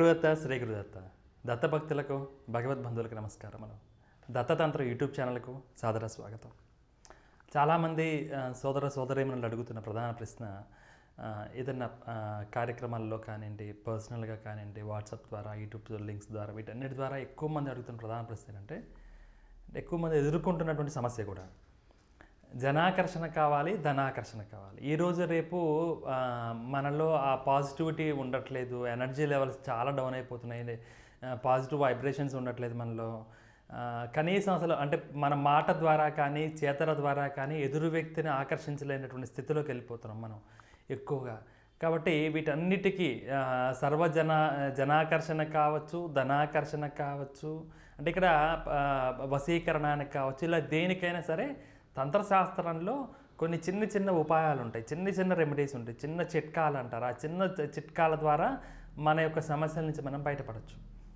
గురుదత్త శ్రీ గురుదత్త దత్తభక్తులకు భగవద్ బంధువులకు నమస్కారములు దత్తతంత్ర యూట్యూబ్ ఛానల్కు సాదర స్వాగతం చాలామంది ఆ, సోదర సోదరీమణులు అడుగుతున్న ప్రధాన ప్రశ్న ఆ, ఏదైనా ఆ, కార్యక్రమాల్లో కానివ్వండి పర్సనల్గా కానివ్వండి వాట్సాప్ ద్వారా యూట్యూబ్ లింక్స్ ద్వారా వీటన్నిటి ద్వారా ఎక్కువ మంది అడుగుతున్న ప్రధాన ప్రశ్న ఏంటంటే ఎక్కువ మంది ఎదుర్కొంటున్నటువంటి సమస్య కూడా జనాకర్షణ కావాలి ధనాకర్షణ కావాలి ఈరోజు రేపు ఆ, మనలో ఆ పాజిటివిటీ ఉండట్లేదు ఎనర్జీ లెవెల్స్ చాలా డౌన్ అయిపోతున్నాయి పాజిటివ్ వైబ్రేషన్స్ ఉండట్లేదు మనలో ఆ, కనీసం అసలు అంటే మన మాట ద్వారా కానీ చేతల ద్వారా కానీ ఎదురు వ్యక్తిని ఆకర్షించలేనటువంటి స్థితిలోకి వెళ్ళిపోతున్నాం మనం ఎక్కువగా కాబట్టి వీటన్నిటికీ ఆ, సర్వజన జనాకర్షణ కావచ్చు ధనాకర్షణ కావచ్చు అంటే ఇక్కడ ఆ, వశీకరణానికి కావచ్చు ఇలా దేనికైనా సరే తంత్రశాస్త్రంలో కొన్ని చిన్న చిన్న ఉపాయాలు ఉంటాయి చిన్న చిన్న రెమెడీస్ ఉంటాయి చిన్న చిట్కాలు అంటారు ఆ చిన్న చిట్కాల ద్వారా మన యొక్క సమస్యల నుంచి మనం బయటపడవచ్చు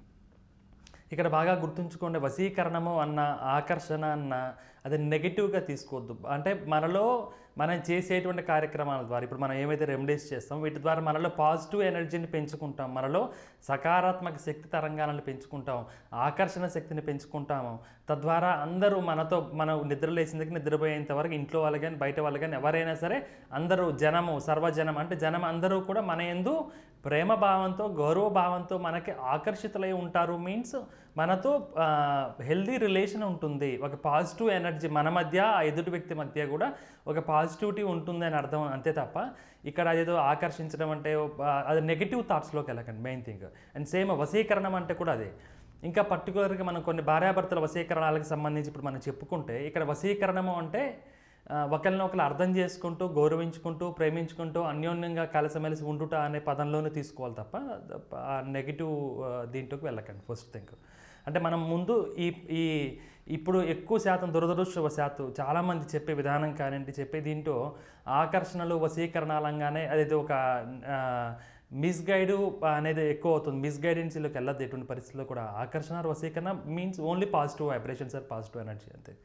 ఇక్కడ బాగా గుర్తుంచుకోండి వశీకరణము అన్న ఆకర్షణ అన్న అది నెగిటివ్గా తీసుకోవద్దు అంటే మనలో మనం చేసేటువంటి కార్యక్రమాల ద్వారా ఇప్పుడు మనం ఏమైతే రెమెడీస్ చేస్తాం వీటి ద్వారా మనలో పాజిటివ్ ఎనర్జీని పెంచుకుంటాం మనలో సకారాత్మక శక్తి తరంగాలను పెంచుకుంటాం ఆకర్షణ శక్తిని పెంచుకుంటాము తద్వారా అందరూ మనతో మనం నిద్రలేసిన దగ్గర నిద్రపోయేంత వరకు ఇంట్లో వాళ్ళు కానీ బయట వాళ్ళు కానీ ఎవరైనా సరే అందరూ జనము సర్వజనం అంటే జనం అందరూ కూడా మన ఎందు ప్రేమ భావంతో గౌరవ భావంతో మనకి ఆకర్షితులై ఉంటారు మీన్స్ మనతో హెల్దీ రిలేషన్ ఉంటుంది ఒక పాజిటివ్ ఎనర్జీ మన మధ్య ఆ ఎదుటి వ్యక్తి మధ్య కూడా ఒక పాజిటివిటీ ఉంటుంది అని అర్థం అంతే తప్ప ఇక్కడ అదేదో ఆకర్షించడం అంటే ఆ, అది నెగిటివ్ థాట్స్లోకి వెళ్ళకండి మెయిన్ థింగ్ అండ్ సేమ్ వశీకరణం అంటే కూడా అదే ఇంకా పర్టికులర్గా మనం కొన్ని భార్యాభర్తల వశీకరణాలకు సంబంధించి ఇప్పుడు మనం చెప్పుకుంటే ఇక్కడ వశీకరణము అంటే ఆ, ఒకరినొకరు అర్థం చేసుకుంటూ గౌరవించుకుంటూ ప్రేమించుకుంటూ అన్యోన్యంగా కలిసిమెలిసి ఉండుట అనే పదంలోనే తీసుకోవాలి తప్ప ఆ నెగిటివ్ దీంట్లోకి వెళ్ళకండి ఫస్ట్ థింగ్ అంటే మనం ముందు ఈ ఈ ఇప్పుడు ఎక్కువ శాతం దురదృష్టవశాత్తు చాలామంది చెప్పే విధానం కానివ్వండి చెప్పే దీంట్లో ఆకర్షణలు వశీకరణాలంగానే అదేదో ఒక మిస్గైడ్ అనేది ఎక్కువ అవుతుంది మిస్గైడెన్సీలోకి వెళ్ళదు ఎటువంటి పరిస్థితుల్లో కూడా ఆకర్షణ వశీకరణ means only positive vibrations or positive energy అంతే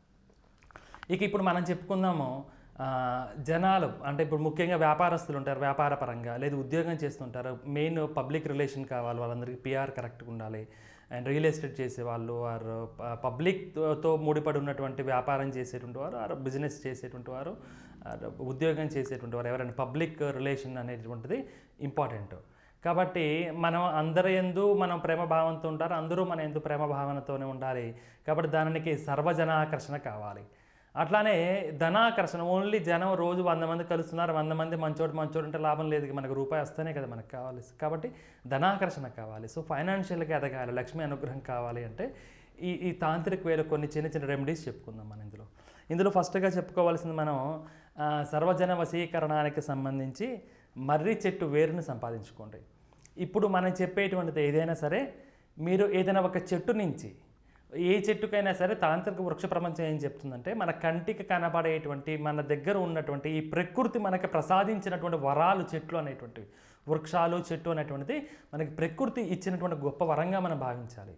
ఇక ఇప్పుడు మనం చెప్పుకుందాము ఆ, జనాలు అంటే ఇప్పుడు ముఖ్యంగా వ్యాపారస్తులు ఉంటారు వ్యాపార పరంగా లేదు ఉద్యోగం చేస్తుంటారు మెయిన్ పబ్లిక్ రిలేషన్ కావాలి వాళ్ళందరికీ పిఆర్ కరెక్ట్గా ఉండాలి అండ్ రియల్ ఎస్టేట్ చేసేవాళ్ళు ఆర్ పబ్లిక్తో ముడిపడి ఉన్నటువంటి వ్యాపారం చేసేటువంటి వారు ఆర్ బిజినెస్ చేసేటువంటి వారు ఆర్ ఉద్యోగం చేసేటువంటి వారు ఎవరైనా పబ్లిక్ రిలేషన్ అనేటువంటిది ఇంపార్టెంట్ కాబట్టి మనం అందరి ఎందు మనం ప్రేమ భావంతో ఉంటారు అందరూ మన ఎందు ప్రేమ భావనతోనే ఉండాలి కాబట్టి దానికి సర్వజనాకర్షణ కావాలి అట్లానే ధనాకర్షణ ఓన్లీ జనం రోజు వంద మంది కలుస్తున్నారు వంద మంది మంచోడు మంచోడు అంటే లాభం లేదు ఇక మనకు రూపాయి వస్తేనే కదా మనకు కావాలి కాబట్టి ధనాకర్షణ కావాలి సో ఫైనాన్షియల్గా ఎదగాలి లక్ష్మీ అనుగ్రహం కావాలి అంటే ఈ ఈ తాంత్రిక వేలు కొన్ని చిన్న చిన్న రెమెడీస్ చెప్పుకుందాం మనం ఇందులో ఇందులో ఫస్ట్గా చెప్పుకోవాల్సింది మనం ఆ, సర్వజన వశీకరణానికి సంబంధించి మర్రి చెట్టు వేరుని సంపాదించుకోండి ఇప్పుడు మనం చెప్పేటువంటిది ఏదైనా సరే మీరు ఏదైనా ఒక చెట్టు నుంచి ఏ చెట్టుకైనా సరే తాంత్రిక వృక్ష ప్రపంచం ఏం చెప్తుందంటే మన కంటికి కనబడేటువంటి మన దగ్గర ఉన్నటువంటి ఈ ప్రకృతి మనకి ప్రసాదించినటువంటి వరాలు చెట్లు అనేటువంటివి వృక్షాలు చెట్టు అనేటువంటిది మనకి ప్రకృతి ఇచ్చినటువంటి గొప్ప వరంగా మనం భావించాలి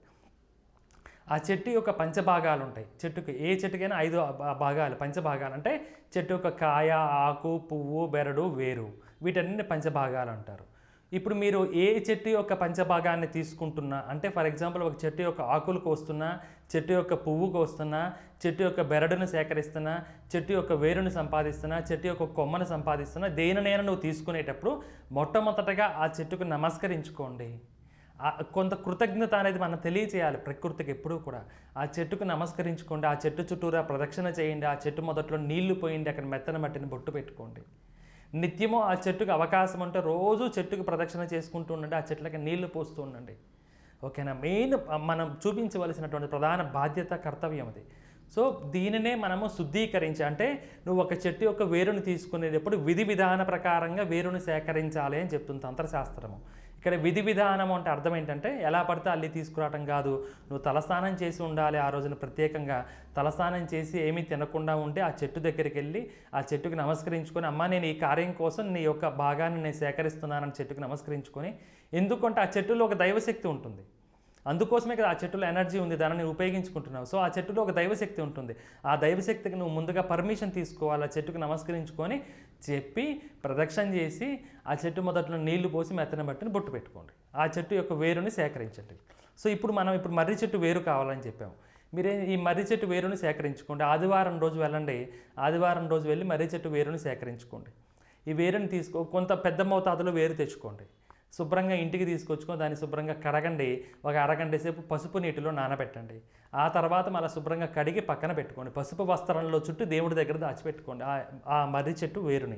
ఆ చెట్టు యొక్క పంచభాగాలు ఉంటాయి చెట్టుకి ఏ చెట్టుకైనా ఐదు భా- భాగాలు పంచభాగాలు అంటే చెట్టు యొక్క కాయ ఆకు పువ్వు బెరడు వేరు వీటన్ని పంచభాగాలు అంటారు ఇప్పుడు మీరు ఏ చెట్టు యొక్క పంచభాగాన్ని తీసుకుంటున్నా అంటే ఫర్ ఎగ్జాంపుల్ ఒక చెట్టు యొక్క ఆకులు కోస్తున్నా చెట్టు యొక్క పువ్వు కోస్తున్నా చెట్టు యొక్క బెరడును సేకరిస్తున్నా చెట్టు యొక్క వేరును సంపాదిస్తున్నా చెట్టు యొక్క కొమ్మను సంపాదిస్తున్నా దేనినైనా నువ్వు తీసుకునేటప్పుడు మొట్టమొదటగా ఆ చెట్టుకు నమస్కరించుకోండి ఆ కొంత కృతజ్ఞత అనేది మనం తెలియచేయాలి ప్రకృతికి ఎప్పుడూ కూడా ఆ చెట్టుకు నమస్కరించుకోండి ఆ చెట్టు చుట్టూరా ప్రదక్షిణ చేయండి ఆ చెట్టు మొదట్లో నీళ్లు పోయిండి అక్కడ మెత్తన మట్టిని బొట్టు పెట్టుకోండి నిత్యము ఆ చెట్టుకు అవకాశం ఉంటే రోజు చెట్టుకు ప్రదక్షిణ చేసుకుంటూ ఉండండి ఆ చెట్లకి నీళ్లు పోస్తూ ఉండండి ఓకేనా మెయిన్ మనం చూపించవలసినటువంటి ప్రధాన బాధ్యత కర్తవ్యం అది సో దీనినే మనము శుద్ధీకరించి అంటే నువ్వు ఒక చెట్టు యొక్క వేరుని తీసుకునేటప్పుడు విధి విధాన ప్రకారంగా వేరుని సేకరించాలి అని చెప్తుంది తంత్రశాస్త్రము ఇక్కడ విధి విధానం అంటే అర్థం ఏంటంటే ఎలా పడితే అల్లి తీసుకురావటం కాదు నువ్వు తలస్నానం చేసి ఉండాలి ఆ రోజున ప్రత్యేకంగా తలస్నానం చేసి ఏమీ తినకుండా ఉంటే ఆ చెట్టు దగ్గరికి వెళ్ళి ఆ చెట్టుకి నమస్కరించుకొని అమ్మ నేను ఈ కార్యం కోసం నీ యొక్క భాగాన్ని నేను సేకరిస్తున్నానని చెట్టుకి నమస్కరించుకొని ఎందుకంటే ఆ చెట్టులో ఒక దైవశక్తి ఉంటుంది అందుకోసమే కదా ఆ చెట్టులో ఎనర్జీ ఉంది దానిని ఉపయోగించుకుంటున్నావు సో ఆ చెట్టులో ఒక దైవశక్తి ఉంటుంది ఆ దైవశక్తికి నువ్వు ముందుగా పర్మిషన్ తీసుకోవాలి ఆ చెట్టుకు నమస్కరించుకొని చెప్పి ప్రదక్షిణ చేసి ఆ చెట్టు మొదట్లో నీళ్లు పోసి మెత్తన బట్టిని బొట్టు పెట్టుకోండి ఆ చెట్టు యొక్క వేరుని సేకరించండి సో ఇప్పుడు మనం ఇప్పుడు మర్రి చెట్టు వేరు కావాలని చెప్పాము మీరే ఈ మర్రి చెట్టు వేరుని సేకరించుకోండి ఆదివారం రోజు వెళ్ళండి ఆదివారం రోజు వెళ్ళి మర్రి చెట్టు వేరుని సేకరించుకోండి ఈ వేరుని తీసుకో కొంత పెద్ద మోతాదులో వేరు తెచ్చుకోండి శుభ్రంగా ఇంటికి తీసుకొచ్చుకొని దాన్ని శుభ్రంగా కడగండి ఒక అరగంట సేపు పసుపు నీటిలో నానబెట్టండి ఆ తర్వాత మళ్ళీ శుభ్రంగా కడిగి పక్కన పెట్టుకోండి పసుపు వస్త్రంలో చుట్టూ దేవుడి దగ్గర దాచిపెట్టుకోండి ఆ- ఆ మర్రి చెట్టు వేరుని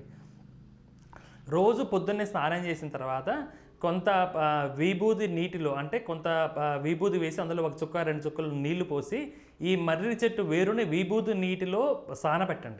రోజు పొద్దున్నే స్నానం చేసిన తర్వాత కొంత ఆ, విభూది నీటిలో అంటే కొంత ఆ, విభూది వేసి అందులో ఒక చుక్క రెండు చుక్కలు నీళ్లు పోసి ఈ మర్రి చెట్టు వేరుని విభూది నీటిలో సానబెట్టండి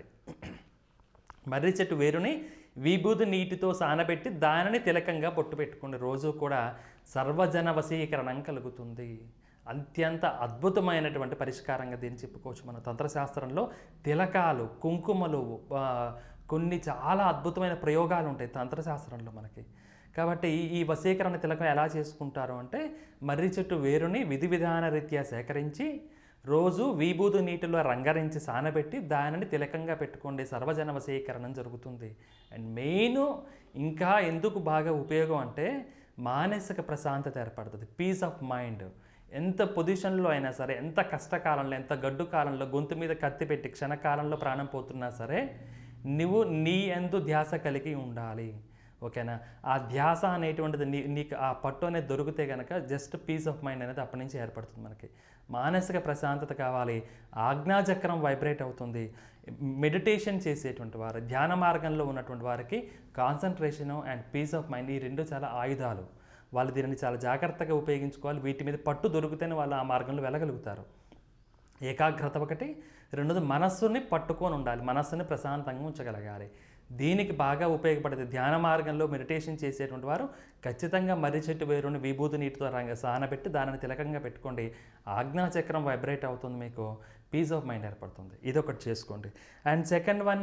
మర్రి చెట్టు వేరుని విభూది నీటితో సానబెట్టి దానిని తిలకంగా పొట్టు పెట్టుకోండి రోజు కూడా సర్వజన వశీకరణం కలుగుతుంది అత్యంత అద్భుతమైనటువంటి పరిష్కారంగా దీన్ని చెప్పుకోవచ్చు మన తంత్రశాస్త్రంలో తిలకాలు కుంకుమలు ఆ, కొన్ని చాలా అద్భుతమైన ప్రయోగాలు ఉంటాయి తంత్రశాస్త్రంలో మనకి కాబట్టి ఈ- ఈ వశీకరణ తిలకం ఎలా చేసుకుంటారు అంటే మర్రి చెట్టు వేరుని విధి విధాన రీత్యా సేకరించి రోజు విభూదు నీటిలో రంగరించి సానబెట్టి దానిని తిలకంగా పెట్టుకోండి సర్వజన వశీకరణం జరుగుతుంది అండ్ మెయిన్ ఇంకా ఎందుకు బాగా ఉపయోగం అంటే మానసిక ప్రశాంతత ఏర్పడుతుంది పీస్ ఆఫ్ మైండ్ ఎంత పొజిషన్లో అయినా సరే ఎంత కష్టకాలంలో ఎంత గడ్డు కాలంలో గొంతు మీద కత్తి పెట్టి క్షణకాలంలో ప్రాణం పోతున్నా సరే నువ్వు నీ ఎందు ధ్యాస కలిగి ఉండాలి ఓకేనా ఆ ధ్యాస అనేటువంటిది నీ నీకు ఆ పట్టు అనేది దొరికితే కనుక జస్ట్ పీస్ ఆఫ్ మైండ్ అనేది అప్పటి నుంచి ఏర్పడుతుంది మనకి మానసిక ప్రశాంతత కావాలి ఆజ్ఞాచక్రం వైబ్రేట్ అవుతుంది మెడిటేషన్ చేసేటువంటి వారు ధ్యాన మార్గంలో ఉన్నటువంటి వారికి concentration and peace of mind ఈ రెండు చాలా ఆయుధాలు వాళ్ళు దీనిని చాలా జాగ్రత్తగా ఉపయోగించుకోవాలి వీటి మీద పట్టు దొరికితేనే వాళ్ళు ఆ మార్గంలో వెళ్ళగలుగుతారు ఏకాగ్రత ఒకటి రెండోది మనస్సుని పట్టుకొని ఉండాలి మనస్సుని ప్రశాంతంగా ఉంచగలగాలి దీనికి బాగా ఉపయోగపడేది ధ్యాన మార్గంలో మెడిటేషన్ చేసేటువంటి వారు ఖచ్చితంగా మర్రి చెట్టు వేరుని విభూతి నీటితో రంగ సానబెట్టి దానిని తిలకంగా పెట్టుకోండి ఆజ్ఞాచక్రం వైబ్రేట్ అవుతుంది మీకు పీస్ ఆఫ్ మైండ్ ఏర్పడుతుంది ఇది ఒకటి చేసుకోండి అండ్ సెకండ్ వన్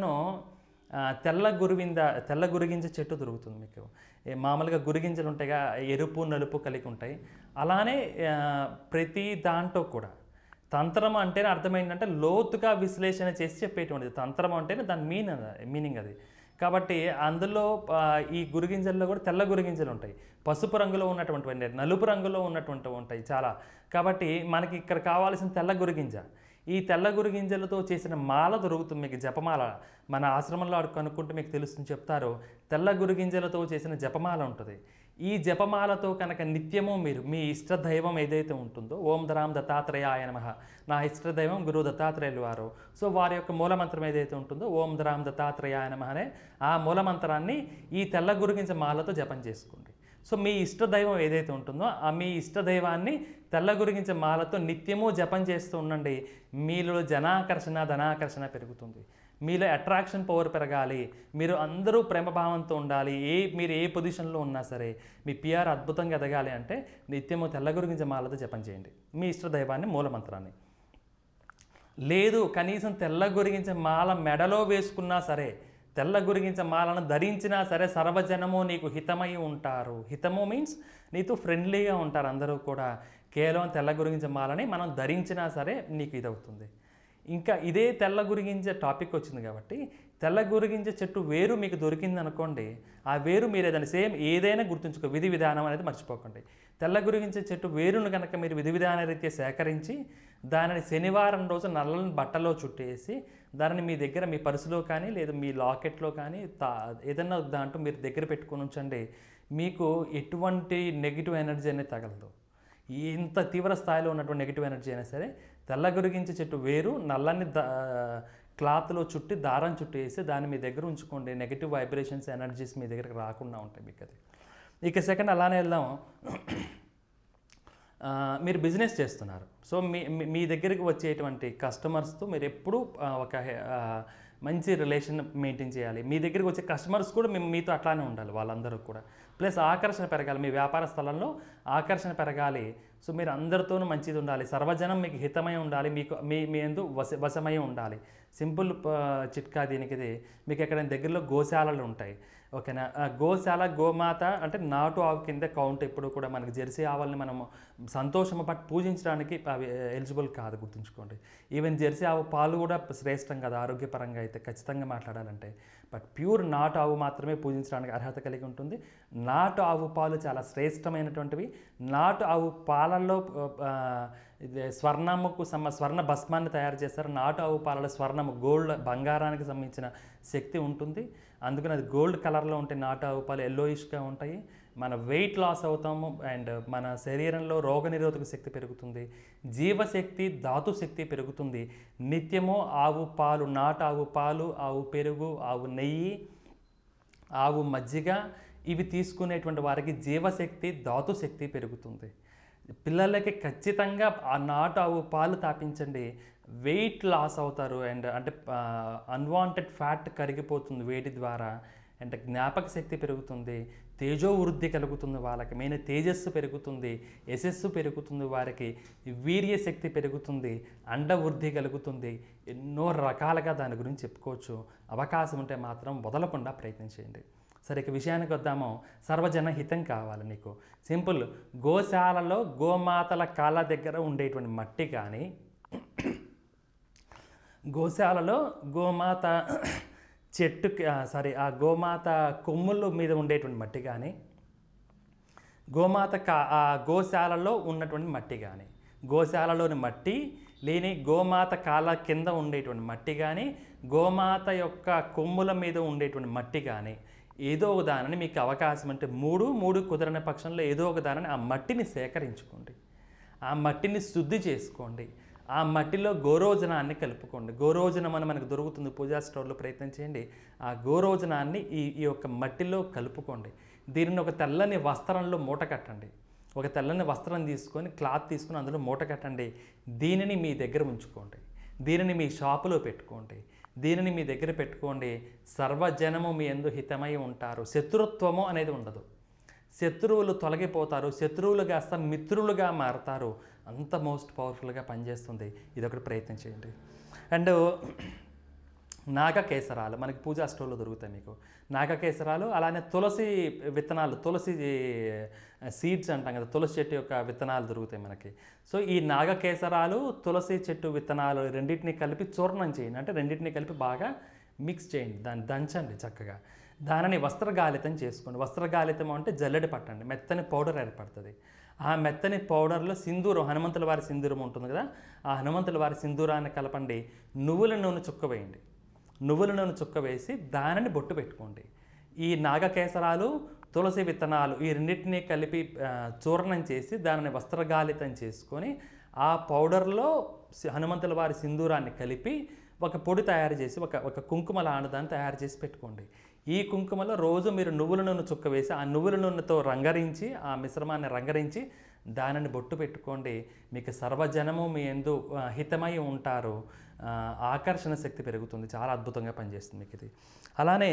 తెల్ల గురువింద తెల్ల గురిగింజ చెట్టు దొరుకుతుంది మీకు ఏ మామూలుగా గురిగింజలు ఉంటాయిగా ఎరుపు నలుపు కలిగి ఉంటాయి అలానే ఆ, ప్రతి దాంట్లో కూడా తంత్రం అంటేనే అర్థమైందంటే లోతుగా విశ్లేషణ చేసి చెప్పేటువంటిది తంత్రం అంటేనే దాని మీన్ మీనింగ్ అది కాబట్టి అందులో ఆ, ఈ గురిగింజల్లో కూడా తెల్ల గురిగింజలు ఉంటాయి పసుపు రంగులో ఉన్నటువంటివి నలుపు రంగులో ఉన్నటువంటివి ఉంటాయి చాలా కాబట్టి మనకి ఇక్కడ కావాల్సిన తెల్ల గురిగింజ ఈ తెల్ల గురిగింజలతో చేసిన మాల దొరుకుతుంది మీకు జపమాల మన ఆశ్రమంలో అక్కడ కనుక్కుంటే మీకు తెలుస్తుంది చెప్తారు తెల్ల గురిగింజలతో చేసిన జపమాల ఉంటుంది ఈ జపమాలతో కనుక నిత్యము మీరు మీ ఇష్ట దైవం ఏదైతే ఉంటుందో ఓం దరాం దత్తాత్రేయాయ నమః నా ఇష్ట దైవం గురు దత్తాత్రేయులు వారు సో వారి యొక్క మూలమంత్రం ఏదైతే ఉంటుందో ఓం దరాం దత్తాత్రేయాయ నమః అనే ఆ మూలమంత్రాన్ని ఈ తెల్ల గురిగింజ మాలతో జపం చేసుకోండి సో మీ ఇష్ట దైవం ఏదైతే ఉంటుందో ఆ మీ ఇష్ట దైవాన్ని తెల్ల గురిగించే మాలతో నిత్యము జపం చేస్తూ ఉండండి మీలో జనాకర్షణ ధనాకర్షణ పెరుగుతుంది మీలో అట్రాక్షన్ పవర్ పెరగాలి మీరు అందరూ ప్రేమభావంతో ఉండాలి ఏ మీరు ఏ పొజిషన్లో ఉన్నా సరే మీ పిఆర్ అద్భుతంగా ఎదగాలి అంటే నిత్యము తెల్ల గురిగించే మాలతో జపం చేయండి మీ ఇష్ట దైవాన్ని మూలమంత్రాన్ని లేదు కనీసం తెల్ల గురిగించే మాల మెడలో వేసుకున్నా సరే తెల్ల గురిగించే మాలను ధరించినా సరే సర్వజనము నీకు హితమై ఉంటారు హితము మీన్స్ నీతో ఫ్రెండ్లీగా ఉంటారు అందరూ కూడా కేవలం తెల్ల గురిగించే మాలని మనం ధరించినా సరే నీకు ఇదవుతుంది ఇంకా ఇదే తెల్ల గురిగించే టాపిక్ వచ్చింది కాబట్టి తెల్ల గురిగించే చెట్టు వేరు మీకు దొరికింది అనుకోండి ఆ వేరు మీరు ఏదైనా సేమ్ ఏదైనా గుర్తుంచుకో విధి విధానం అనేది మర్చిపోకండి తెల్ల గురిగించే చెట్టు వేరును కనుక మీరు విధి విధాన రీత్యా సేకరించి దానిని శనివారం రోజు నల్లని బట్టలో చుట్టేసి దానిని మీ దగ్గర మీ పర్సులో కానీ లేదా మీ లాకెట్లో కానీ తా ఏదైనా దాంట్లో మీరు దగ్గర పెట్టుకొని ఉంచండి మీకు ఎటువంటి నెగిటివ్ ఎనర్జీ అనేది తగలదు ఎంత తీవ్ర స్థాయిలో ఉన్నటువంటి నెగిటివ్ ఎనర్జీ అయినా సరే తెల్ల గురిగించే చెట్టు వేరు నల్లని దా క్లాత్లో చుట్టి దారం చుట్టి వేసి దాన్ని మీ దగ్గర ఉంచుకోండి నెగిటివ్ వైబ్రేషన్స్ ఎనర్జీస్ మీ దగ్గరికి రాకుండా ఉంటాయి మీకు అది ఇక సెకండ్ అలానే వెళ్దాం ఆ, మీరు బిజినెస్ చేస్తున్నారు సో మీ మీ- మీ దగ్గరికి వచ్చేటువంటి కస్టమర్స్తో మీరు ఎప్పుడూ ఆ, ఒక హె- ఆ, మంచి రిలేషన్ మెయింటైన్ చేయాలి మీ దగ్గరికి వచ్చే కస్టమర్స్ కూడా మేము మీతో అట్లానే ఉండాలి వాళ్ళందరూ కూడా ప్లస్ ఆకర్షణ పెరగాలి మీ వ్యాపార స్థలంలో ఆకర్షణ పెరగాలి సో మీరు అందరితోనూ మంచిది ఉండాలి సర్వజనం మీకు హితమై ఉండాలి మీకు మీ మీ ఎందు వశ వశమై ఉండాలి సింపుల్ ప- చిట్కా దీనికి ఇది మీకు ఎక్కడైనా దగ్గరలో గోశాలలు ఉంటాయి ఓకేనా ఆ గోశాల గోమాత అంటే నాటు ఆవు కింద కౌంట్ ఎప్పుడు కూడా మనకి జెర్సీ ఆవుల్ని మనము సంతోషము బట్ పూజించడానికి అవి ఎలిజిబుల్ కాదు గుర్తుంచుకోండి ఈవెన్ జెర్సీ ఆవు పాలు కూడా శ్రేష్టం కదా ఆరోగ్యపరంగా అయితే ఖచ్చితంగా మాట్లాడాలంటే బట్ ప్యూర్ నాటు ఆవు మాత్రమే పూజించడానికి అర్హత కలిగి ఉంటుంది నాటు ఆవు పాలు చాలా శ్రేష్టమైనటువంటివి నాటు ఆవు పాలల్లో ఆ, ఇది స్వర్ణముకు సమ స్వర్ణ భస్మాన్ని తయారు చేస్తారు నాటు ఆవు పాలలో స్వర్ణము గోల్డ్ బంగారానికి సంబంధించిన శక్తి ఉంటుంది అందుకని అది గోల్డ్ కలర్లో ఉంటే నాటు ఆవు పాలు ఎల్లోయిష్గా ఉంటాయి మన వెయిట్ లాస్ అవుతాము అండ్ మన శరీరంలో రోగనిరోధక శక్తి పెరుగుతుంది జీవశక్తి ధాతు శక్తి పెరుగుతుంది నిత్యము ఆవు పాలు నాటు ఆవు పాలు ఆవు పెరుగు ఆవు నెయ్యి ఆవు మజ్జిగ ఇవి తీసుకునేటువంటి వారికి జీవశక్తి ధాతు శక్తి పెరుగుతుంది పిల్లలకి ఖచ్చితంగా ఆ నాటు ఆవు పాలు తాపించండి వెయిట్ లాస్ అవుతారు అండ్ అంటే అన్వాంటెడ్ ఫ్యాట్ కరిగిపోతుంది వేడి ద్వారా అండ్ జ్ఞాపక శక్తి పెరుగుతుంది తేజో వృద్ధి కలుగుతుంది వాళ్ళకి మెయిన్ తేజస్సు పెరుగుతుంది యశస్సు పెరుగుతుంది వారికి వీర్య శక్తి పెరుగుతుంది అండ వృద్ధి కలుగుతుంది ఎన్నో రకాలుగా దాని గురించి చెప్పుకోవచ్చు అవకాశం ఉంటే మాత్రం వదలకుండా ప్రయత్నం చేయండి సరే ఇక విషయానికి వద్దాము సర్వజన హితం కావాలి నీకు సింపుల్ గోశాలలో గోమాతల కాళ్ళ దగ్గర ఉండేటువంటి మట్టి కానీ గోశాలలో గోమాత చెట్టు సారీ ఆ గోమాత కొమ్ముల మీద ఉండేటువంటి మట్టి కానీ గోమాత కా ఆ గోశాలలో ఉన్నటువంటి మట్టి కానీ గోశాలలోని మట్టి లేని గోమాత కాళ్ళ కింద ఉండేటువంటి మట్టి కానీ గోమాత యొక్క కొమ్ముల మీద ఉండేటువంటి మట్టి కానీ ఏదో ఒక దానిని మీకు అవకాశం అంటే మూడు మూడు కుదరని పక్షంలో ఏదో ఒక దానిని ఆ మట్టిని సేకరించుకోండి ఆ మట్టిని శుద్ధి చేసుకోండి ఆ మట్టిలో గోరోజనాన్ని కలుపుకోండి గోరోజనం అని మనకు దొరుకుతుంది పూజా స్టోర్లో ప్రయత్నం చేయండి ఆ గోరోజనాన్ని ఈ ఈ యొక్క మట్టిలో కలుపుకోండి దీనిని ఒక తెల్లని వస్త్రంలో మూట కట్టండి ఒక తెల్లని వస్త్రం తీసుకొని క్లాత్ తీసుకొని అందులో మూట కట్టండి దీనిని మీ దగ్గర ఉంచుకోండి దీనిని మీ షాపులో పెట్టుకోండి దీనిని మీ దగ్గర పెట్టుకోండి సర్వజనము మీ ఎందు హితమై ఉంటారు శత్రుత్వము అనేది ఉండదు శత్రువులు తొలగిపోతారు శత్రువులు కాస్త మిత్రులుగా మారతారు అంత మోస్ట్ పవర్ఫుల్గా పనిచేస్తుంది ఇది ఒకటి ప్రయత్నం చేయండి అండ్ నాగకేసరాలు మనకి పూజా స్టోర్లో దొరుకుతాయి మీకు నాగకేసరాలు అలానే తులసి విత్తనాలు తులసి సీడ్స్ అంటాం కదా తులసి చెట్టు యొక్క విత్తనాలు దొరుకుతాయి మనకి సో ఈ నాగకేసరాలు తులసి చెట్టు విత్తనాలు రెండింటిని కలిపి చూర్ణం చేయండి అంటే రెండింటిని కలిపి బాగా మిక్స్ చేయండి దాన్ని దంచండి చక్కగా దానిని వస్త్రగాలితం చేసుకోండి వస్త్రగాలితం అంటే జల్లెడ పట్టండి మెత్తని పౌడర్ ఏర్పడుతుంది ఆ మెత్తని పౌడర్లో సింధూరం హనుమంతుల వారి సింధూరం ఉంటుంది కదా ఆ హనుమంతుల వారి సింధూరాన్ని కలపండి నువ్వుల నూనె చుక్క వేయండి నువ్వుల నూనె చుక్క వేసి దానిని బొట్టు పెట్టుకోండి ఈ నాగకేసరాలు తులసి విత్తనాలు ఈ రెండింటినీ కలిపి ఆ, చూర్ణం చేసి దానిని వస్త్రగాలితం చేసుకొని ఆ పౌడర్లో సి- హనుమంతుల వారి సింధూరాన్ని కలిపి ఒక పొడి తయారు చేసి ఒక ఒక కుంకుమ లాంటిదాన్ని తయారు చేసి పెట్టుకోండి ఈ కుంకుమలో రోజు మీరు నువ్వుల నూనె చుక్క వేసి ఆ నువ్వుల నూనెతో రంగరించి ఆ మిశ్రమాన్ని రంగరించి దానిని బొట్టు పెట్టుకోండి మీకు సర్వజనము మీ ఎందు ఆ, హితమై ఉంటారు ఆ, ఆకర్షణ శక్తి పెరుగుతుంది చాలా అద్భుతంగా పనిచేస్తుంది మీకు ఇది అలానే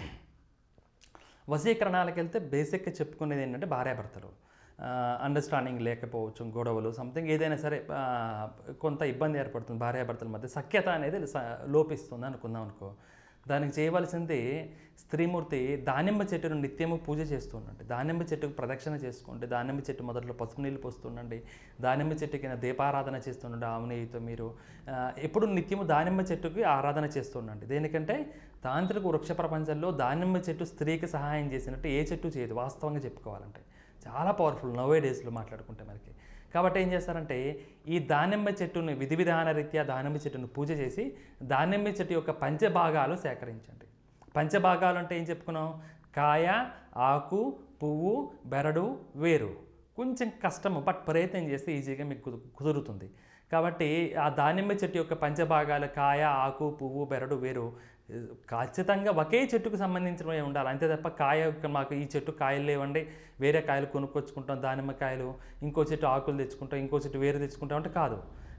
వశీకరణాలకు వెళ్తే బేసిక్గా చెప్పుకునేది ఏంటంటే భార్యాభర్తలు అండర్స్టాండింగ్ లేకపోవచ్చు గొడవలు సంథింగ్ ఏదైనా సరే ఆ, కొంత ఇబ్బంది ఏర్పడుతుంది భార్యాభర్తల మధ్య సఖ్యత అనేది స- లోపిస్తుంది అనుకుందాం అనుకో దానికి చేయవలసింది స్త్రీమూర్తి దానిమ్మ చెట్టును నిత్యము పూజ చేస్తుండండి దానిమ్మ చెట్టుకు ప్రదక్షిణ చేసుకోండి దానిమ్మ చెట్టు మొదట్లో పసుపు నీళ్ళు పోస్తుండండి దానిమ్మ చెట్టు కింద దీపారాధన చేస్తుండండి ఆవు నెయ్యితో మీరు ఆ, ఎప్పుడు నిత్యము దానిమ్మ చెట్టుకి ఆరాధన చేస్తుండండి దేనికంటే తాంత్రిక వృక్ష ప్రపంచంలో దానిమ్మ చెట్టు స్త్రీకి సహాయం చేసినట్టు ఏ చెట్టు చేయదు వాస్తవంగా చెప్పుకోవాలంటే చాలా పవర్ఫుల్ నవ్వే డేస్లో మాట్లాడుకుంటే మనకి కాబట్టి ఏం చేస్తారంటే ఈ దానిమ్మ చెట్టుని విధి విధాన రీత్యా దానిమ్మ చెట్టును పూజ చేసి దానిమ్మ చెట్టు యొక్క పంచభాగాలు సేకరించండి పంచభాగాలు అంటే ఏం చెప్పుకున్నాం కాయ ఆకు పువ్వు బెరడు వేరు కొంచెం కష్టము బట్ ప్రయత్నం చేస్తే ఈజీగా మీకు కుదు- కుదురుతుంది కాబట్టి ఆ దానిమ్మ చెట్టు యొక్క పంచభాగాలు కాయ ఆకు పువ్వు బెరడు వేరు ఖచ్చితంగా ఒకే చెట్టుకు సంబంధించినవి ఉండాలి అంతే తప్ప కాయ యొక్క మాకు ఈ చెట్టు కాయలు లేవండి వేరే కాయలు కొనుక్కొచ్చుకుంటాం దానిమ్మ కాయలు ఇంకో చెట్టు ఆకులు తెచ్చుకుంటాం ఇంకో చెట్టు వేరు తెచ్చుకుంటాం అంటే కాదు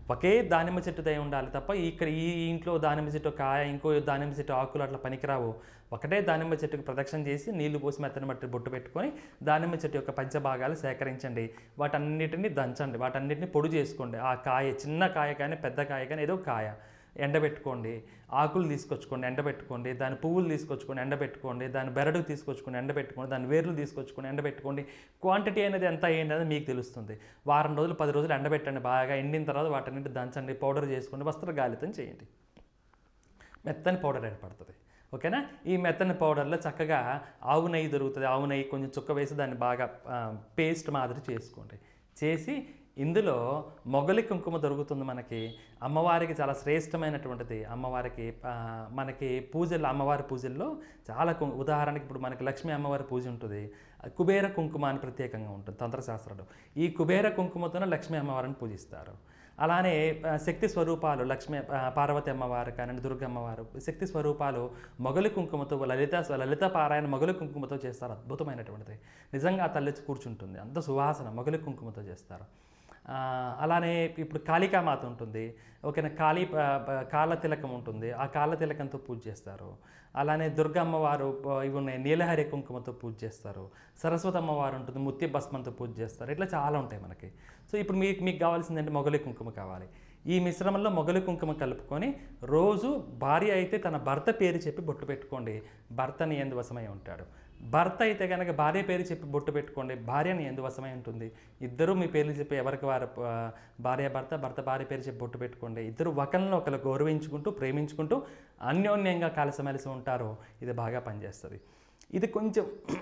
ఒకే దానిమ్మ చెట్టుదై ఉండాలి తప్ప ఇక్కడ ఈ ఇంట్లో దానిమ్మ చెట్టు కాయ ఇంకో దానిమ్మ చెట్టు ఆకులు అట్లా పనికిరావు ఒకటే దానిమ్మ చెట్టుకు ప్రదక్షిణ చేసి నీళ్లు పోసి మెత్తని బట్టి బొట్టు పెట్టుకొని దానిమ్మ చెట్టు యొక్క పంచభాగాలు సేకరించండి వాటన్నిటిని దంచండి వాటన్నిటిని పొడి చేసుకోండి ఆ కాయ చిన్న కాయ కానీ పెద్ద కాయ కానీ ఏదో కాయ ఎండబెట్టుకోండి ఆకులు తీసుకొచ్చుకోండి ఎండబెట్టుకోండి దాని పువ్వులు తీసుకొచ్చుకొని ఎండబెట్టుకోండి దాని బెరడు తీసుకొచ్చుకొని ఎండబెట్టుకోండి దాని వేర్లు తీసుకొచ్చుకొని ఎండబెట్టుకోండి క్వాంటిటీ అనేది ఎంత అయ్యింది అనేది మీకు తెలుస్తుంది వారం రోజులు పది రోజులు ఎండబెట్టండి బాగా ఎండిన తర్వాత వాటిని దంచండి పౌడర్ చేసుకోండి వస్త్ర గాలితం చేయండి మెత్తని పౌడర్ ఏర్పడుతుంది ఓకేనా ఈ మెత్తని పౌడర్లో చక్కగా ఆవు నెయ్యి దొరుకుతుంది ఆవు నెయ్యి కొంచెం చుక్క వేసి దాన్ని బాగా పేస్ట్ మాదిరి చేసుకోండి చేసి ఇందులో మొగలి కుంకుమ దొరుకుతుంది మనకి అమ్మవారికి చాలా శ్రేష్టమైనటువంటిది అమ్మవారికి ఆ, మనకి పూజల్లో అమ్మవారి పూజల్లో చాలా కు ఉదాహరణకి ఇప్పుడు మనకి లక్ష్మీ అమ్మవారి పూజ ఉంటుంది కుబేర కుంకుమ అని ప్రత్యేకంగా ఉంటుంది తంత్రశాస్త్రంలో ఈ కుబేర కుంకుమతోనే లక్ష్మీ అమ్మవారిని పూజిస్తారు అలానే ఆ, శక్తి స్వరూపాలు లక్ష్మీ ఆ, పార్వతి అమ్మవారు కానివ్వండి దుర్గమ్మవారు శక్తి స్వరూపాలు మొగలి కుంకుమతో లలిత లలిత పారాయణ మొగలి కుంకుమతో చేస్తారు అద్భుతమైనటువంటిది నిజంగా ఆ తల్లి కూర్చుంటుంది అంత సువాసన మొగలి కుంకుమతో చేస్తారు ఆ, అలానే ఇప్పుడు కాళికామాత ఉంటుంది ఓకేనా కాళీ ఆ, ఆ, కాళ్ళ తిలకం ఉంటుంది ఆ కాళ్ళ తిలకంతో పూజ చేస్తారు అలానే దుర్గమ్మవారు ఆ, ఇవి ఉన్నాయి నీలహరి కుంకుమతో పూజ చేస్తారు సరస్వతి అమ్మవారు ఉంటుంది ముత్య భస్మంతో పూజ చేస్తారు ఇట్లా చాలా ఉంటాయి మనకి సో ఇప్పుడు మీకు మీకు కావాల్సిందంటే మొగలి కుంకుమ కావాలి ఈ మిశ్రమంలో మొగలి కుంకుమ కలుపుకొని రోజు భార్య అయితే తన భర్త పేరు చెప్పి బొట్టు పెట్టుకోండి భర్తని ఎందు వశమై ఉంటాడు భర్త అయితే కనుక భార్య పేరు చెప్పి బొట్టు పెట్టుకోండి భార్యని ఎందు వశమై ఉంటుంది ఇద్దరు మీ పేర్లు చెప్పి ఎవరికి వారు ఆ, భార్య భర్త భర్త భార్య పేరు చెప్పి బొట్టు పెట్టుకోండి ఇద్దరు ఒకరిని ఒకరు గౌరవించుకుంటూ ప్రేమించుకుంటూ అన్యోన్యంగా కలిసిమెలిసి ఉంటారో ఇది బాగా పనిచేస్తుంది ఇది కొంచెం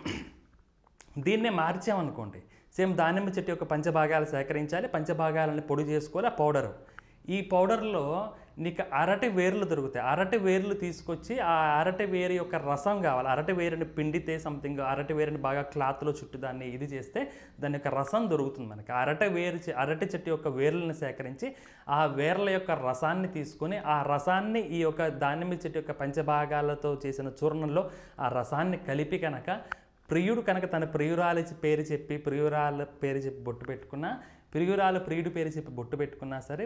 దీన్నే మార్చామనుకోండి సేమ్ దానిమ్మ చెట్టు యొక్క పంచభాగాలు సేకరించాలి పంచభాగాలని పొడి చేసుకోవాలి ఆ పౌడరు ఈ పౌడర్లో నీకు అరటి వేర్లు దొరుకుతాయి అరటి వేర్లు తీసుకొచ్చి ఆ అరటి వేరు యొక్క రసం కావాలి అరటి వేరుని పిండితే సంథింగ్ అరటి వేరుని బాగా క్లాత్లో చుట్టూ దాన్ని ఇది చేస్తే దాని యొక్క రసం దొరుకుతుంది మనకి అరటి వేరు చె- అరటి చెట్టు యొక్క వేర్లను సేకరించి ఆ వేర్ల యొక్క రసాన్ని తీసుకొని ఆ రసాన్ని ఈ యొక్క దానిమ్మ చెట్టు యొక్క పంచభాగాలతో చేసిన చూర్ణంలో ఆ రసాన్ని కలిపి కనుక ప్రియుడు కనుక తన ప్రియురాలి పేరు చెప్పి ప్రియురాల పేరు చెప్పి బొట్టు పెట్టుకున్నా ప్రియురాలు ప్రియుడి పేరు చెప్పి బొట్టు పెట్టుకున్నా సరే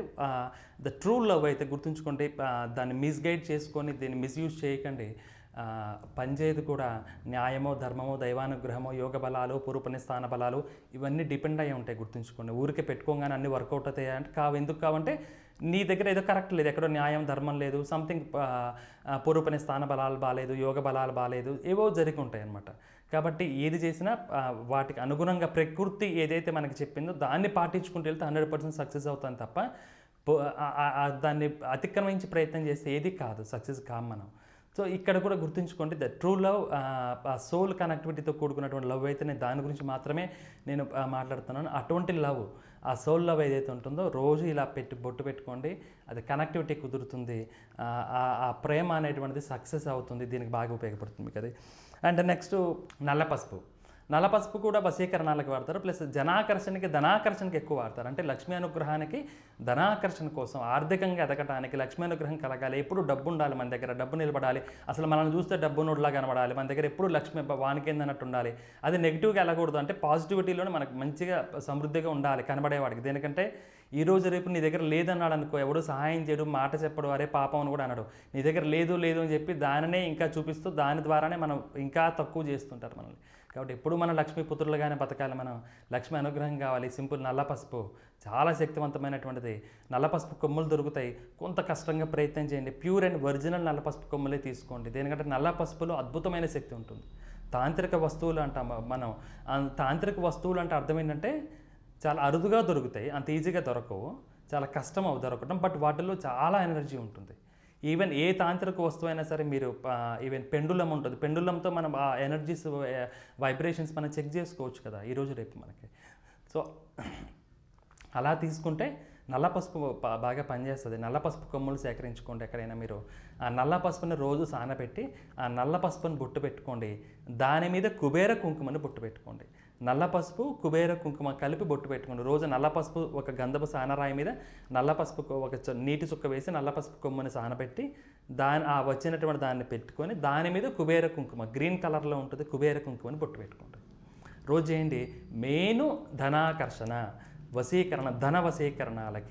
ద ట్రూ లవ్ అయితే గుర్తుంచుకోండి ఆ, దాన్ని మిస్గైడ్ చేసుకొని దీన్ని మిస్యూజ్ చేయకండి ఆ, పనిచేయదు కూడా న్యాయమో ధర్మమో దైవానుగ్రహమో యోగ బలాలు పూర్వపుణ్య స్థాన బలాలు ఇవన్నీ డిపెండ్ అయ్యి ఉంటాయి గుర్తుంచుకోండి ఊరికే పెట్టుకోగానే అన్ని వర్కౌట్ అవుతాయి అంటే కావు ఎందుకు కావంటే నీ దగ్గర ఏదో కరెక్ట్ లేదు ఎక్కడో న్యాయం ధర్మం లేదు సంథింగ్ పూర్వపుణ్య స్థాన బలాలు బాగాలేదు యోగ బలాలు బాగాలేదు ఏవో జరిగి ఉంటాయి అన్నమాట కాబట్టి ఏది చేసినా ఆ, వాటికి అనుగుణంగా ప్రకృతి ఏదైతే మనకి చెప్పిందో దాన్ని పాటించుకుంటూ వెళ్తే హండ్రెడ్ పర్సెంట్ సక్సెస్ అవుతాం తప్ప పో- ఆ- ఆ- ఆ దాన్ని అతిక్రమించి ప్రయత్నం చేస్తే ఏది కాదు సక్సెస్ కాం మనం సో ఇక్కడ కూడా గుర్తుంచుకోండి ద ట్రూ లవ్ ఆ సోల్ కనెక్టివిటీతో కూడుకున్నటువంటి లవ్ అయితే నేను దాని గురించి మాత్రమే నేను ఆ, మాట్లాడుతున్నాను అటువంటి లవ్ ఆ సోల్ లవ్ ఏదైతే ఉంటుందో రోజు ఇలా పెట్టి బొట్టు పెట్టుకోండి అది కనెక్టివిటీ కుదురుతుంది ఆ, ఆ- ఆ ప్రేమ అనేటువంటిది సక్సెస్ అవుతుంది దీనికి బాగా ఉపయోగపడుతుంది మీకు అది అండ్ నెక్స్ట్ నల్ల పసుపు నల్ల పసుపు కూడా వశీకరణాలకు వాడతారు ప్లస్ జనాకర్షణకి ధనాకర్షణకి ఎక్కువ వాడతారు అంటే లక్ష్మీ అనుగ్రహానికి ధనాకర్షణ కోసం ఆర్థికంగా ఎదగటానికి లక్ష్మీ అనుగ్రహం కలగాలి ఎప్పుడు డబ్బు ఉండాలి మన దగ్గర డబ్బు నిలబడాలి అసలు మనల్ని చూస్తే డబ్బు నోడ్లా కనబడాలి మన దగ్గర ఎప్పుడు లక్ష్మి వానికేందన్నట్టు ఉండాలి అది నెగిటివ్గా వెళ్ళకూడదు అంటే పాజిటివిటీలోనే మనకు మంచిగా సమృద్ధిగా ఉండాలి కనబడేవాడికి దేనికంటే ఈ రోజు రేపు నీ దగ్గర లేదన్నాడు అనుకో ఎవడు సహాయం చేయడు మాట చెప్పడు అరే పాపం అని కూడా అన్నాడు నీ దగ్గర లేదు లేదు అని చెప్పి దానినే ఇంకా చూపిస్తూ దాని ద్వారానే మనం ఇంకా తక్కువ చేస్తుంటారు మనల్ని కాబట్టి ఎప్పుడు మన లక్ష్మీ పుత్రులుగానే బతకాలి మనం లక్ష్మి అనుగ్రహం కావాలి సింపుల్ నల్ల పసుపు చాలా శక్తివంతమైనటువంటిది నల్ల పసుపు కొమ్ములు దొరుకుతాయి కొంత కష్టంగా ప్రయత్నం చేయండి ప్యూర్ అండ్ ఒరిజినల్ నల్ల పసుపు కొమ్ములే తీసుకోండి దేనికంటే నల్ల పసుపులో అద్భుతమైన శక్తి ఉంటుంది తాంత్రిక వస్తువులు అంటాం మనం ఆ తాంత్రిక వస్తువులు అంటే అర్థం ఏంటంటే చాలా అరుదుగా దొరుకుతాయి అంత ఈజీగా దొరకవు చాలా కష్టం అవి దొరకడం బట్ వాటిల్లో చాలా ఎనర్జీ ఉంటుంది ఈవెన్ ఏ తాంత్రిక వస్తువు అయినా సరే మీరు ఈవెన్ పెండులం ఉంటుంది పెండులంతో మనం ఆ ఎనర్జీస్ వైబ్రేషన్స్ మనం చెక్ చేసుకోవచ్చు కదా ఈరోజు రేపు మనకి సో అలా తీసుకుంటే నల్ల పసుపు ప- బాగా పనిచేస్తుంది నల్ల పసుపు కొమ్ములు సేకరించుకోండి ఎక్కడైనా మీరు ఆ నల్ల పసుపుని రోజు సానబెట్టి ఆ నల్ల పసుపుని బొట్టు పెట్టుకోండి దాని మీద కుబేర కుంకుమని బొట్టు పెట్టుకోండి నల్ల పసుపు కుబేర కుంకుమ కలిపి బొట్టు పెట్టుకోండి రోజు నల్ల పసుపు ఒక గంధపు సానరాయి మీద నల్ల పసుపు కొ- ఒక చ- నీటి చుక్క వేసి నల్ల పసుపు కొమ్మని సానబెట్టి దాని ఆ వచ్చినటువంటి దాన్ని పెట్టుకొని దాని మీద కుబేర కుంకుమ గ్రీన్ కలర్లో ఉంటుంది కుబేర కుంకుమని బొట్టు పెట్టుకోండి రోజు చేయండి మెయిన్ ధనాకర్షణ వశీకరణ ధన వశీకరణాలకి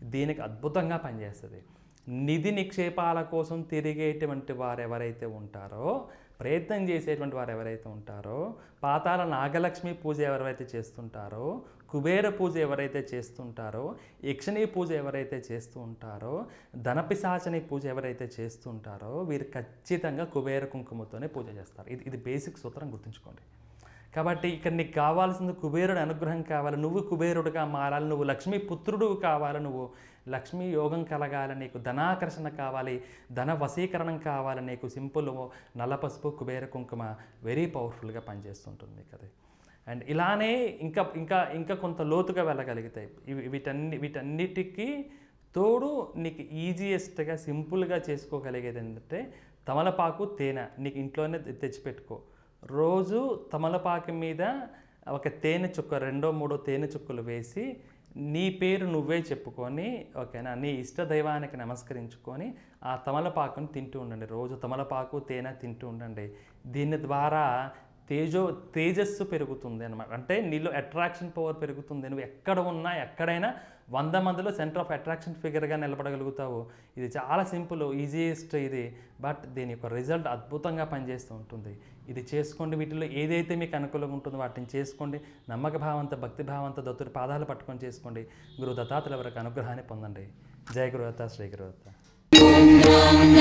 దీనికి అద్భుతంగా పనిచేస్తుంది నిధి నిక్షేపాల కోసం తిరిగేటువంటి వారు ఎవరైతే ఉంటారో ప్రయత్నం చేసేటువంటి వారు ఎవరైతే ఉంటారో పాతాల నాగలక్ష్మి పూజ ఎవరైతే చేస్తుంటారో కుబేర పూజ ఎవరైతే చేస్తుంటారో యక్షిణీ పూజ ఎవరైతే చేస్తూ ఉంటారో ధనపిశాచని పూజ ఎవరైతే చేస్తుంటారో వీరు ఖచ్చితంగా కుబేర కుంకుమతోనే పూజ చేస్తారు ఇది ఇది బేసిక్ సూత్రం గుర్తుంచుకోండి కాబట్టి ఇక్కడ నీకు కావాల్సింది కుబేరుడు అనుగ్రహం కావాలి నువ్వు కుబేరుడుగా మారాలి నువ్వు లక్ష్మీ పుత్రుడు కావాలి నువ్వు లక్ష్మీ యోగం కలగాలి నీకు ధనాకర్షణ కావాలి ధన వశీకరణం కావాలి నీకు సింపుల్ నల్ల పసుపు కుబేర కుంకుమ వెరీ పవర్ఫుల్గా పనిచేస్తుంటుంది కదా అండ్ ఇలానే ఇంకా ఇంకా ఇంకా కొంత లోతుగా వెళ్ళగలుగుతాయి ఇవి వీటన్ని వీటన్నిటికీ తోడు నీకు ఈజియెస్ట్గా సింపుల్గా చేసుకోగలిగేది ఏంటంటే తమలపాకు తేనె నీకు ఇంట్లోనే తె- తెచ్చిపెట్టుకో రోజు తమలపాకు మీద ఒక తేనె చుక్క రెండో మూడో తేనె చుక్కలు వేసి నీ పేరు నువ్వే చెప్పుకొని ఓకేనా నీ ఇష్ట దైవానికి నమస్కరించుకొని ఆ తమలపాకుని తింటూ ఉండండి రోజు తమలపాకు తేనె తింటూ ఉండండి దీని ద్వారా తేజో తేజస్సు పెరుగుతుంది అనమాట అంటే నీలో అట్రాక్షన్ పవర్ పెరుగుతుంది నువ్వు ఎక్కడ ఉన్నా ఎక్కడైనా వంద మందిలో సెంటర్ ఆఫ్ అట్రాక్షన్ ఫిగర్గా నిలబడగలుగుతావు ఇది చాలా సింపుల్ ఈజియెస్ట్ ఇది బట్ దీని యొక్క రిజల్ట్ అద్భుతంగా పనిచేస్తూ ఉంటుంది ఇది చేసుకోండి వీటిలో ఏదైతే మీకు అనుకూలంగా ఉంటుందో వాటిని చేసుకోండి నమ్మక భావంతో భక్తి భావంతో దత్తుడి పాదాలు పట్టుకొని చేసుకోండి గురు దత్తాతుల వరకు అనుగ్రహాన్ని పొందండి జయ గురుదత్త శ్రీ గురుదత్త ॐ